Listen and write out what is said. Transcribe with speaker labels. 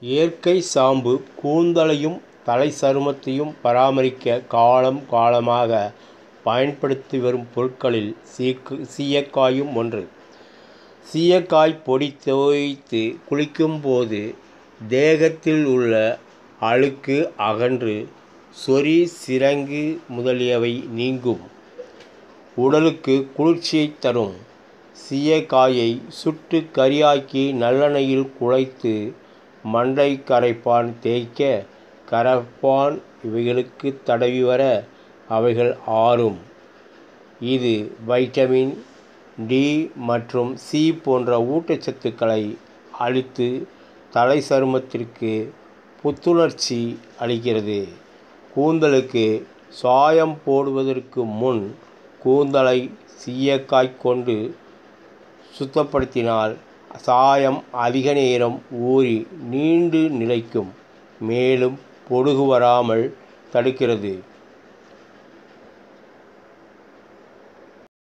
Speaker 1: இயற்கை ஷாம்பு கூந்தலையும் தலை சருமத்தையும் பராமரிக்க காலம் காலமாக பயன்படுத்தி வரும் பொருட்களில் சீக்கு சீயக்காயும் ஒன்று சீயக்காய் பொடி தோய்த்து குளிக்கும் போது தேகத்தில் உள்ள அழுக்கு அகன்று சொறி சிரங்கு முதலியவை நீங்கும் உடலுக்கு குளிர்ச்சியை தரும் சீயக்காயை சுட்டு கறியாக்கி நல்லெண்ணெயில் குழைத்து மண்டை கரைப்பான் தேய்க்க கரப்பான் இவைகளுக்கு தடவி வர அவைகள் ஆறும் இது வைட்டமின் டி மற்றும் சி போன்ற ஊட்டச்சத்துக்களை அளித்து தலை சருமத்திற்கு புத்துணர்ச்சி அளிக்கிறது கூந்தலுக்கு சாயம் போடுவதற்கு முன் கூந்தலை சீயக்காய் கொண்டு சுத்தப்படுத்தினால் சாயம் அதிக நேரம் ஊறி நீண்டு நிலைக்கும் மேலும் பொடுகு வராமல் தடுக்கிறது